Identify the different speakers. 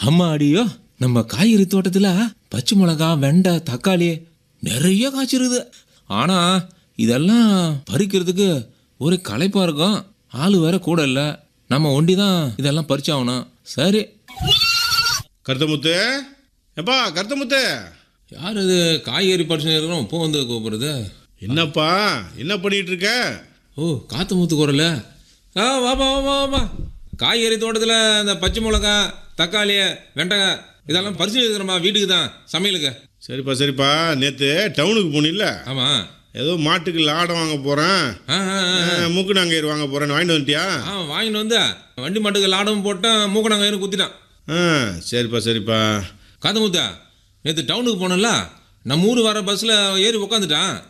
Speaker 1: அம்மா அடியோ நம்ம காய்கறி தோட்டத்துல பச்சை மிளகா வெண்டை தக்காளி நிறைய காய்ச்சிருக்குது ஆனா இதெல்லாம் பறிக்கிறதுக்கு ஒரு களைப்பா இருக்கும் ஆளு வேற கூட இல்லை நம்ம ஒண்டி தான் இதெல்லாம் பறிச்சாகணும் சரி
Speaker 2: கருத்தமுத்து எப்பா கருத்தமுத்து
Speaker 1: யார் இது காய்கறி பறிச்சு இருக்கிறோம் இப்போ வந்து கூப்பிடுறது
Speaker 2: என்னப்பா என்ன பண்ணிட்டு இருக்க
Speaker 1: ஓ காத்து மூத்து குரல ஆ வாப்பா வாப்பா வாப்பா காய்கறி தோட்டத்தில் இந்த பச்சை மிளகா தக்காளி வெண்டைக்காய் இதெல்லாம் பறிச்சு இருக்கிறோம்மா வீட்டுக்கு தான் சமையலுக்கு
Speaker 2: சரிப்பா சரிப்பா நேற்று டவுனுக்கு போனில்ல
Speaker 1: ஆமாம்
Speaker 2: ஏதோ மாட்டுக்கு லாடம் வாங்க போகிறேன்
Speaker 1: ஆ ஆ ஆ.
Speaker 2: மூக்குநாங்கயிறு வாங்க போகிறேன்னு வாங்கிட்டு வந்துட்டியா
Speaker 1: ஆ வாங்கிட்டு வந்து வண்டி மாட்டுக்கு லாடம் போட்டேன் மூக்கணாங்கயிறு குத்திட்டான்
Speaker 2: ஆ சரிப்பா சரிப்பா
Speaker 1: காத்து மூத்தா நேற்று டவுனுக்கு போனேன்ல நம்ம ஊர் வர பஸ்ஸில் ஏறி உக்காந்துட்டான்